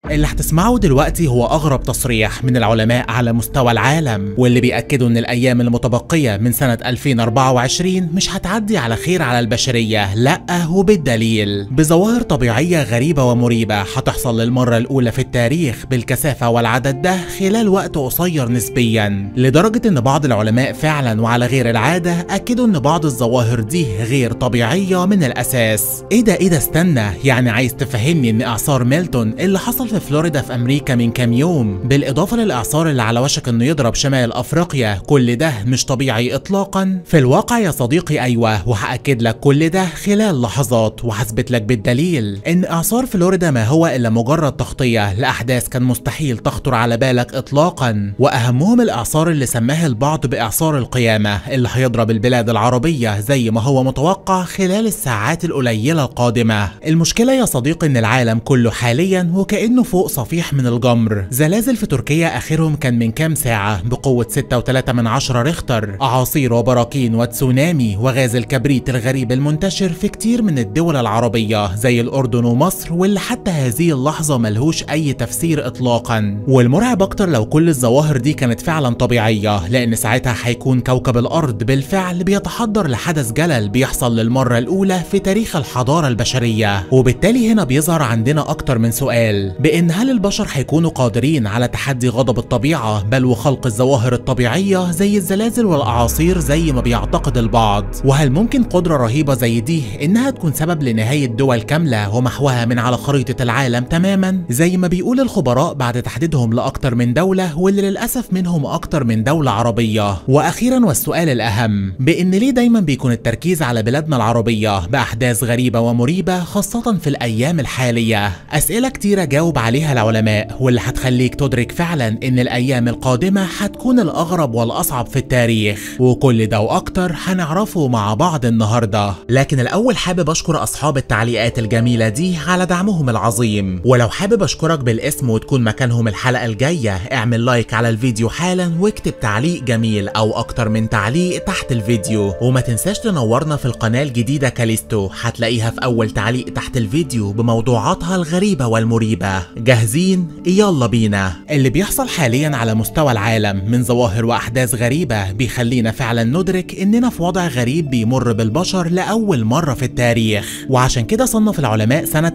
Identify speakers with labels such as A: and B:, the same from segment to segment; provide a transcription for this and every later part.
A: اللي هتسمعه دلوقتي هو أغرب تصريح من العلماء على مستوى العالم واللي بيأكدوا إن الأيام المتبقية من سنة 2024 مش هتعدي على خير على البشرية لأ وبالدليل بظواهر طبيعية غريبة ومريبة هتحصل للمرة الأولى في التاريخ بالكثافة والعدد ده خلال وقت قصير نسبيا لدرجة إن بعض العلماء فعلا وعلى غير العادة أكدوا إن بعض الظواهر دي غير طبيعية من الأساس إيه ده إيه ده استنى يعني عايز تفهمني إن إعصار ميلتون اللي حصل في فلوريدا في أمريكا من كام يوم بالإضافة للإعصار اللي على وشك إنه يضرب شمال أفريقيا كل ده مش طبيعي إطلاقا في الواقع يا صديقي أيوه وهأكد لك كل ده خلال لحظات وهثبت لك بالدليل إن إعصار فلوريدا ما هو إلا مجرد تغطية لأحداث كان مستحيل تخطر على بالك إطلاقا وأهمهم الإعصار اللي سماه البعض بإعصار القيامة اللي هيضرب البلاد العربية زي ما هو متوقع خلال الساعات القليلة القادمة المشكلة يا صديقي إن العالم كله حاليا وكأنه فوق صفيح من الجمر زلازل في تركيا آخرهم كان من كام ساعة بقوة 6.3 من عشرة ريختر أعاصير وبراكين وتسونامي وغاز الكبريت الغريب المنتشر في كتير من الدول العربية زي الأردن ومصر واللي حتى هذه اللحظة ملهوش أي تفسير إطلاقا والمرعب أكتر لو كل الظواهر دي كانت فعلا طبيعية لأن ساعتها هيكون كوكب الأرض بالفعل بيتحضر لحدث جلل بيحصل للمرة الأولى في تاريخ الحضارة البشرية وبالتالي هنا بيظهر عندنا أكتر من سؤال بإن هل البشر هيكونوا قادرين على تحدي غضب الطبيعة بل وخلق الظواهر الطبيعية زي الزلازل والأعاصير زي ما بيعتقد البعض وهل ممكن قدرة رهيبة زي دي إنها تكون سبب لنهاية دول كاملة ومحوها من على خريطة العالم تماما زي ما بيقول الخبراء بعد تحديدهم لأكتر من دولة واللي للأسف منهم أكتر من دولة عربية وأخيرا والسؤال الأهم بإن ليه دايما بيكون التركيز على بلادنا العربية بأحداث غريبة ومريبة خاصة في الأيام الحالية أسئلة كتيرة جاوب عليها العلماء واللي هتخليك تدرك فعلا إن الأيام القادمة هتكون الأغرب والأصعب في التاريخ وكل ده وأكتر هنعرفه مع بعض النهاردة لكن الأول حابب أشكر أصحاب التعليقات الجميلة دي على دعمهم العظيم ولو حابب أشكرك بالاسم وتكون مكانهم الحلقة الجاية اعمل لايك على الفيديو حالا واكتب تعليق جميل أو أكتر من تعليق تحت الفيديو وما تنساش تنورنا في القناة الجديدة كاليستو هتلاقيها في أول تعليق تحت الفيديو بموضوعاتها الغريبة والمريبة جاهزين؟ يلا بينا اللي بيحصل حاليا على مستوى العالم من ظواهر وأحداث غريبة بيخلينا فعلا ندرك إننا في وضع غريب بيمر بالبشر لأول مرة في التاريخ وعشان كده صنف العلماء سنة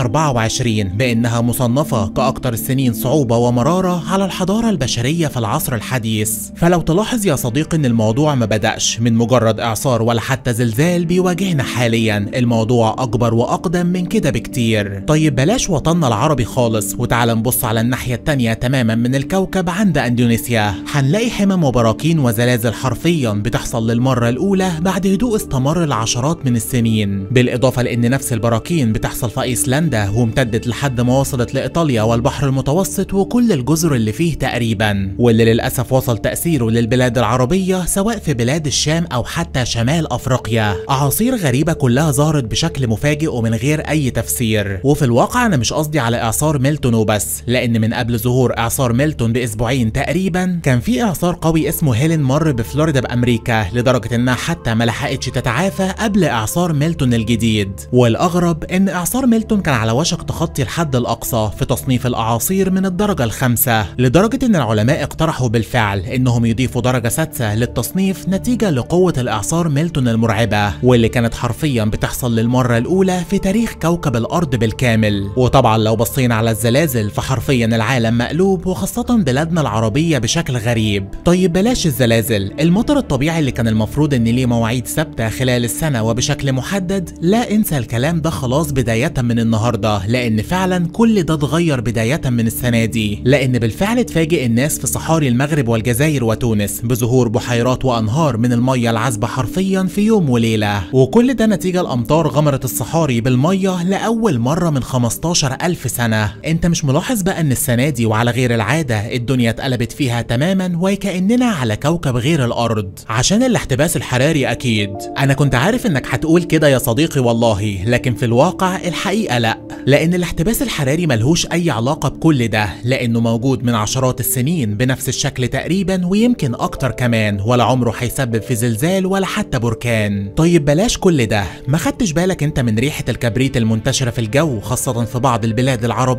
A: 2024 بأنها مصنفة كأكثر السنين صعوبة ومرارة على الحضارة البشرية في العصر الحديث فلو تلاحظ يا صديقي إن الموضوع ما بدأش من مجرد إعصار ولا حتى زلزال بيواجهنا حاليا الموضوع أكبر وأقدم من كده بكتير طيب بلاش وطننا العربي خالص وتعال نبص على الناحية التانية تماما من الكوكب عند أندونيسيا هنلاقي حمم وبراكين وزلازل حرفيا بتحصل للمرة الأولى بعد هدوء استمر لعشرات من السنين بالإضافة لأن نفس البراكين بتحصل في أيسلندا وامتدت لحد ما وصلت لإيطاليا والبحر المتوسط وكل الجزر اللي فيه تقريبا واللي للأسف وصل تأثيره للبلاد العربية سواء في بلاد الشام أو حتى شمال أفريقيا أعاصير غريبة كلها ظهرت بشكل مفاجئ ومن غير أي تفسير وفي الواقع أنا مش قصدي على إعصار ميلتون وبس لأن من قبل ظهور إعصار ميلتون بأسبوعين تقريبا كان في إعصار قوي اسمه هيلين مر بفلوريدا بأمريكا لدرجة إنها حتى ما لحقتش تتعافى قبل إعصار ميلتون الجديد والأغرب إن إعصار ميلتون كان على وشك تخطي الحد الأقصى في تصنيف الأعاصير من الدرجة الخامسة لدرجة إن العلماء اقترحوا بالفعل إنهم يضيفوا درجة سادسة للتصنيف نتيجة لقوة الإعصار ميلتون المرعبة واللي كانت حرفيا بتحصل للمرة الأولى في تاريخ كوكب الأرض بالكامل وطبعا لو بصينا على الزلازل فحرفيا العالم مقلوب وخاصة بلادنا العربية بشكل غريب طيب بلاش الزلازل المطر الطبيعي اللي كان المفروض ان ليه مواعيد ثابتة خلال السنة وبشكل محدد لا انسى الكلام ده خلاص بداية من النهاردة لان فعلا كل ده اتغير بداية من السنة دي لان بالفعل اتفاجئ الناس في صحاري المغرب والجزائر وتونس بظهور بحيرات وانهار من المية العذبة حرفيا في يوم وليلة وكل ده نتيجة الامطار غمرت الصحاري بالمية لأول مرة من 15 ألف سنة انت مش ملاحظ بقى ان السنة دي وعلى غير العادة الدنيا اتقلبت فيها تماما وكأننا على كوكب غير الأرض عشان الاحتباس الحراري أكيد أنا كنت عارف إنك هتقول كده يا صديقي والله لكن في الواقع الحقيقة لأ لأن الاحتباس الحراري ملهوش أي علاقة بكل ده لأنه موجود من عشرات السنين بنفس الشكل تقريبا ويمكن أكتر كمان ولا عمره هيسبب في زلزال ولا حتى بركان طيب بلاش كل ده ما خدتش بالك انت من ريحة الكبريت المنتشرة في الجو خاصة في بعض البلاد العربية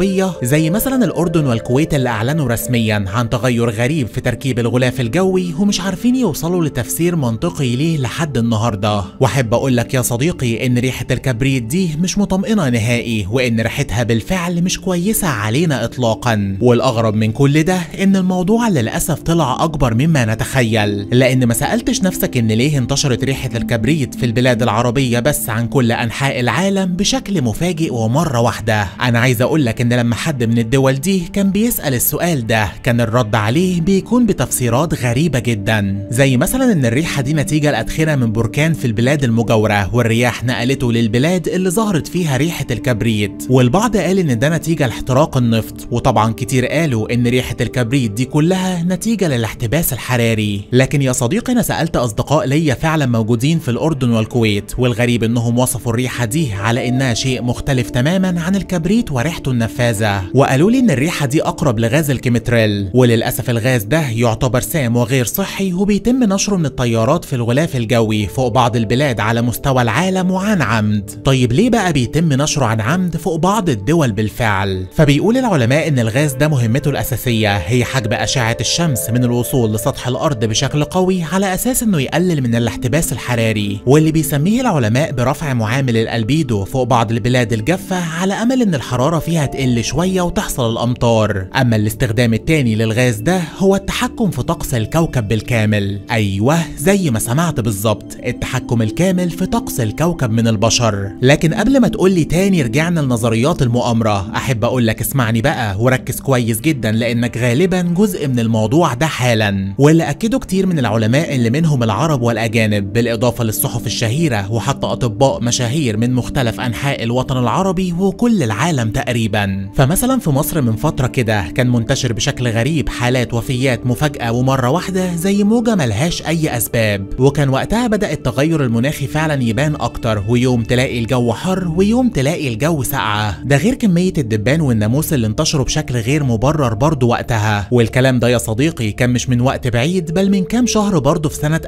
A: العربية زي مثلا الأردن والكويت اللي أعلنوا رسميا عن تغير غريب في تركيب الغلاف الجوي ومش عارفين يوصلوا لتفسير منطقي ليه لحد النهاردة وأحب أقول لك يا صديقي إن ريحة الكبريت دي مش مطمئنة نهائي وإن ريحتها بالفعل مش كويسة علينا إطلاقا والأغرب من كل ده إن الموضوع للأسف طلع أكبر مما نتخيل لأن ما سألتش نفسك إن ليه انتشرت ريحة الكبريت في البلاد العربية بس عن كل أنحاء العالم بشكل مفاجئ ومرة واحدة أنا عايز أقول لك إن لما حد من الدول دي كان بيسأل السؤال ده كان الرد عليه بيكون بتفسيرات غريبة جدا زي مثلا إن الريحة دي نتيجة لأدخنة من بركان في البلاد المجاورة والرياح نقلته للبلاد اللي ظهرت فيها ريحة الكبريت والبعض قال إن ده نتيجة لاحتراق النفط وطبعا كتير قالوا إن ريحة الكبريت دي كلها نتيجة للاحتباس الحراري لكن يا صديقي أنا سألت أصدقاء ليا فعلا موجودين في الأردن والكويت والغريب إنهم وصفوا الريحة دي على إنها شيء مختلف تماما عن الكبريت وريحته النفاذة وقالوا لي إن الريحة دي أقرب لغاز الكيمتريل وللأسف الغاز ده يعتبر سام وغير صحي وبيتم نشره من الطيارات في الغلاف الجوي فوق بعض البلاد على مستوى العالم وعن عمد طيب ليه بقى بيتم نشره عن عمد فوق بعض الدول بالفعل فبيقول العلماء إن الغاز ده مهمته الأساسية هي حجب أشعة الشمس من الوصول لسطح الأرض بشكل قوي على أساس إنه يقلل من الاحتباس الحراري واللي بيسميه العلماء برفع معامل الألبيدو فوق بعض البلاد الجافة على أمل إن الحرارة فيها تقل شوية وتحصل الأمطار أما الاستخدام التاني للغاز ده هو التحكم في طقس الكوكب بالكامل أيوه زي ما سمعت بالظبط التحكم الكامل في طقس الكوكب من البشر لكن قبل ما تقولي تاني رجعنا لنظريات المؤامرة أحب أقول لك اسمعني بقى وركز كويس جدا لأنك غالبا جزء من الموضوع ده حالا واللي أكدوا كتير من العلماء اللي منهم العرب والأجانب بالإضافة للصحف الشهيرة وحتى أطباء مشاهير من مختلف أنحاء الوطن العربي وكل العالم تقريبا فمثلا في مصر من فترة كده كان منتشر بشكل غريب حالات وفيات مفاجأة ومرة واحدة زي موجة ملهاش أي أسباب وكان وقتها بدأ التغير المناخي فعلا يبان أكتر ويوم تلاقي الجو حر ويوم تلاقي الجو ساقعة ده غير كمية الدبان والناموس اللي انتشروا بشكل غير مبرر برضه وقتها والكلام ده يا صديقي كان مش من وقت بعيد بل من كام شهر برضه في سنة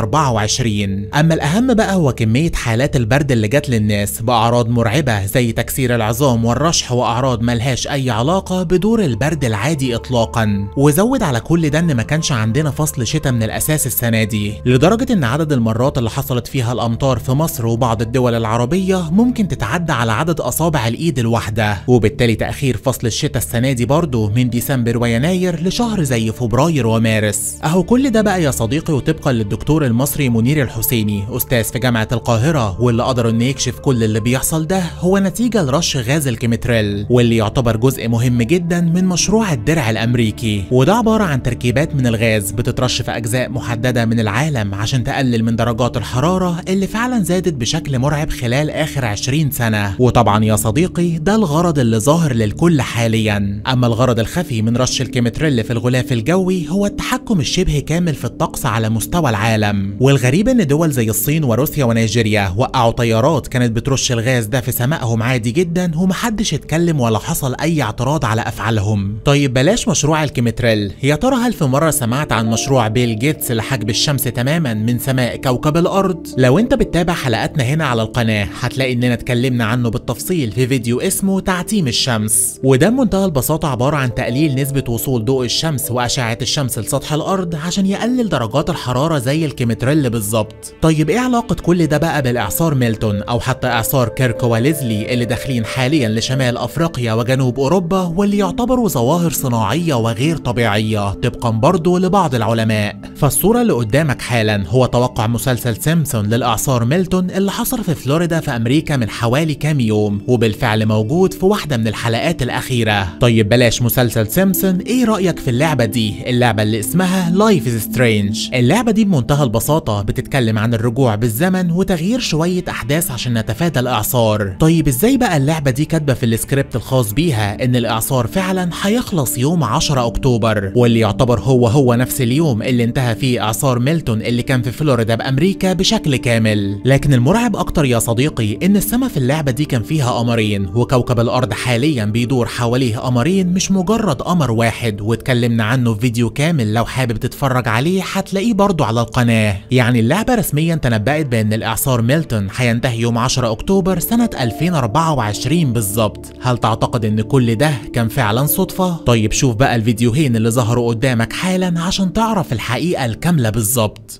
A: 2024 أما الأهم بقى هو كمية حالات البرد اللي جت للناس بأعراض مرعبة زي تكسير العظام والرشح وأعراض ملهاش أي علاقة بدور البرد العادي إطلاقا وزود على كل ده إن ما كانش عندنا فصل شتاء من الأساس السنة دي لدرجة إن عدد المرات اللي حصلت فيها الأمطار في مصر وبعض الدول العربية ممكن تتعدى على عدد أصابع الإيد الواحدة وبالتالي تأخير فصل الشتاء السنة دي برضه من ديسمبر ويناير لشهر زي فبراير ومارس أهو كل ده بقى يا صديقي وطبقا للدكتور المصري منير الحسيني أستاذ في جامعة القاهرة واللي قدر إنه يكشف كل اللي بيحصل ده هو نتيجة لرش غاز الكيمتريل واللي يعتبر جزء مهم جدا من مشروع الدرع الأمريكي وده عبارة عن تركيبات من الغاز بتترش في أجزاء محددة من العالم عشان تقلل من درجات الحرارة اللي فعلا زادت بشكل مرعب خلال آخر 20 سنة وطبعا يا صديقي ده الغرض اللي ظاهر للكل حاليا أما الغرض الخفي من رش الكيمتريل في الغلاف الجوي هو التحكم الشبه كامل في الطقس على مستوى العالم والغريب ان دول زي الصين وروسيا ونيجيريا وقعوا طيارات كانت بترش الغاز ده في سمائهم عادي جدا ومحدش اتكلم ولا حصل اي اعتراض على افعالهم طيب بلاش مشروع الكيمتريل يا ترى هل في مره سمعت عن مشروع بيل جيتس لحجب الشمس تماما من سماء كوكب الارض لو انت بتتابع حلقاتنا هنا على القناه هتلاقي اننا اتكلمنا عنه بالتفصيل في فيديو اسمه تعتيم الشمس وده بمنتهى البساطه عباره عن تقليل نسبه وصول ضوء الشمس واشعه الشمس لسطح الارض عشان يقلل درجات الحراره زي الكيمتريل بالظبط طيب ايه علاقه كل ده بقى بالاعصار ميلتون او حتى اعصار كيرك وليزلي اللي داخلين حاليا لشمال افريقيا وجنوب اوروبا واللي يعتبروا ظواهر صناعيه وغير طبيعيه طبقا برضه لبعض العلماء فالصوره اللي قدامك حالا هو توقع مسلسل سيمسون للاعصار ميلتون اللي حصل في فلوريدا في امريكا من حوالي كام يوم وبالفعل موجود في واحده من الحلقات الاخيره طيب بلاش مسلسل سيمسون ايه رايك في اللعبه دي اللعبه اللي اسمها لايف از سترينج اللعبه دي بمنتهى البساطه بتتكلم عن الرجوع بالزمن وتغيير شويه احداث عشان نتفادى الاعصار طيب ازاي بقى اللعبه دي كاتبه في السكريبت الخاص بيها ان الاعصار فعلا هيخلص يوم 10 اكتوبر واللي يعتبر هو هو نفس اليوم اللي انتهى فيه اعصار ميلتون اللي كان في فلوريدا بامريكا بشكل كامل لكن المرعب اكتر يا صديقي ان السما في اللعبه دي كان فيها قمرين وكوكب الارض حاليا بيدور حواليه قمرين مش مجرد قمر واحد واتكلمنا عنه في فيديو كامل لو حابب تتفرج عليه هتلاقيه برضه على القناه يعني اللعبه رسميا تنبأت بان الاعصار ميلتون هينتهي يوم 10 اكتوبر سنه 2024 بالظبط هل تعتقد تعتقد ان كل ده كان فعلا صدفة طيب شوف بقى الفيديوهين اللي ظهروا قدامك حالا عشان تعرف الحقيقة الكاملة بالظبط